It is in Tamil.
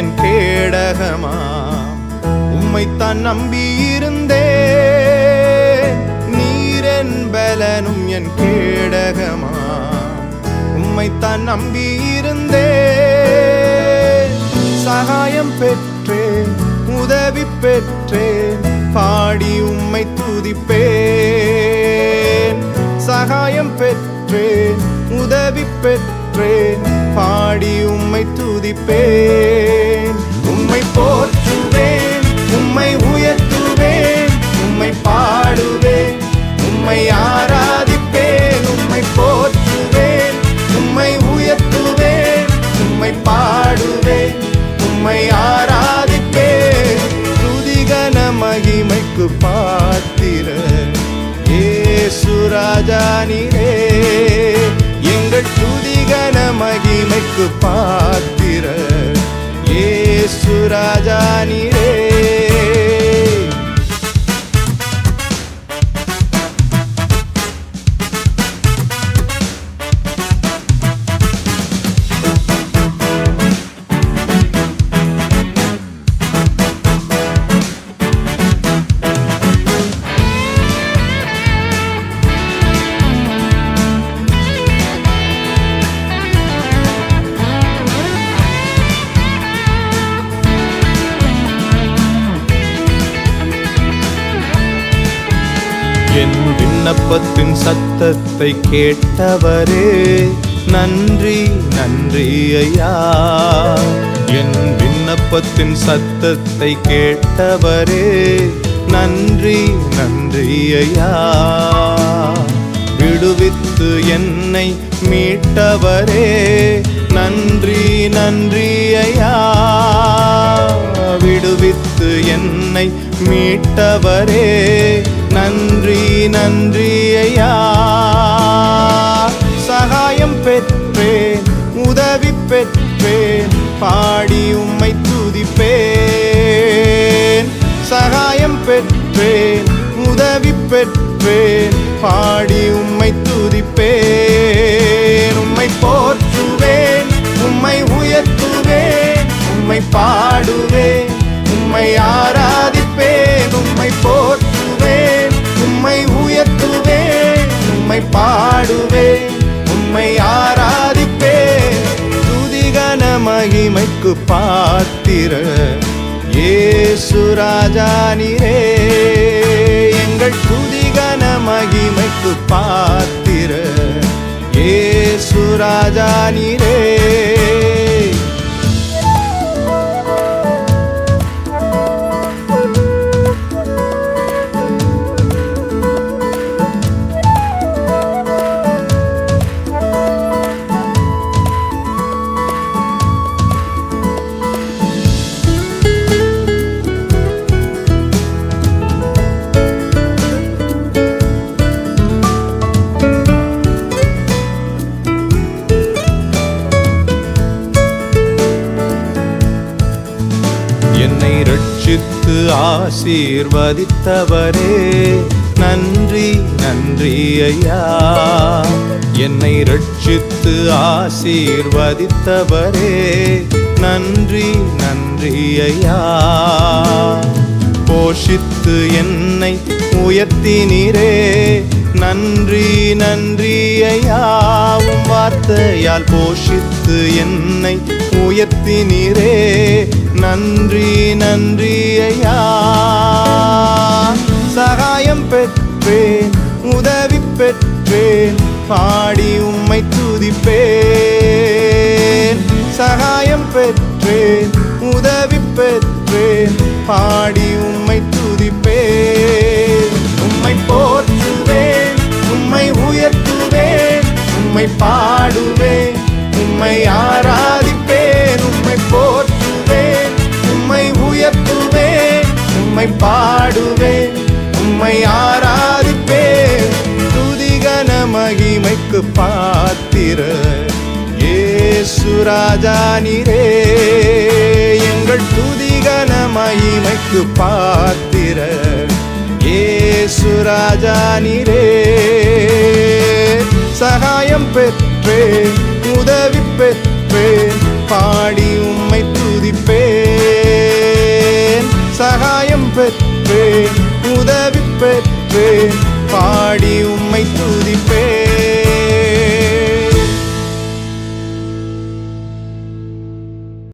என் கேடகமா உம்மைத்தான் நம்பியிருந்தே நீரென் பலனும் என் கேடகமா உம்மைத்தான் நம்பியிருந்தே சகாயம் பெற்றேன் உதவி பெற்றேன் பாடி உம்மை துதிப்பேன் சகாயம் பெற்றேன் உதவி பெற்றேன் பாடி உம்மை துதிப்பேன் உம்மை போற்றுவேன் உம்மை உயர்த்துவேன் உம்மை பாடுவேன் உம்மை ஆராதிப்பேன் உம்மை போற்றுவேன் உம்மை உயர்த்துவேன் உம்மை பாடுவேன் உம்மை ஆராதிப்பேன் துதிகன மகிமைக்கு பாத்திர ஏசுராஜா நீரே எங்கள் துதிகன மகிமைக்கு பாத்திர ஏசுராஜா நீரே என் விண்ணப்பத்தின் சத்தத்தை கேட்டவரே நன்றி நன்றி ஐயா என் விண்ணப்பத்தின் சத்தத்தை கேட்டவரே நன்றி நன்றி ஐயா விடுவித்து என்னை மீட்டவரே நன்றி நன்றி ஐயா விடுவித்து என்னை மீட்டவரே நன்றி நன்றி ஐயா சகாயம் பெற்றேன் உதவி பெற்றேன் பாடி உம்மை துதிப்பேன் சகாயம் பெற்றேன் உதவி பெற்றேன் பாடி உம்மை துதிப்பேன் உம்மை போற்றுவேன் உம்மை உயர்த்துவேன் உம்மை பாடுவேன் உம்மை ஆராதிப்பேன் உம்மை போற்றுவேன் உம்மை உயர்த்துவேன் உம்மை பாடுவேன் உம்மை ஆராதிப்பேன் துதிகன மகிமைக்கு பாத்திர ஏசுராஜா நீரே எங்கள் துதிகன மகிமைக்கு பாத்திர ஏசுராஜா நீரே என்னை ரட்சித்து ஆசீர்வதித்தவரே நன்றி நன்றி ஐயா என்னை ரட்சித்து ஆசீர்வதித்தவரே நன்றி நன்றி ஐயா போஷித்து என்னை உயர்த்தினீரே நன்றி நன்றி ஐயாவும் வார்த்தையால் போஷித்து என்னை உயர்த்தினீரே நன்றி நன்றி ஐயா சகாயம் பெற்றேன் உதவி பெற்றேன் பாடி உம்மை துதிப்பேன் சகாயம் பெற்றேன் உதவி பெற்றேன் பாடி உம்மை துதிப்பேன் உம்மை போற்றுவேன் உம்மை உயர்த்துவேன் உம்மை பாடுவேன் உம்மை ஆராதிப்பேன் உம்மை போற்றுவேன் உம்மை உயர்த்துவேன் உம்மை பாடுவேன் உம்மை ஆராதிப்பேன் துதிகன மகிமைக்கு பாத்திர ஏசுராஜா நீரே எங்கள் துதிகன மகிமைக்கு பாத்திர ஏசுராஜா நீரே சகாயம் பெற்றேன் உதவி பெற்றேன் பாடி உம்மை துதிப்பேன் பெற்றேன்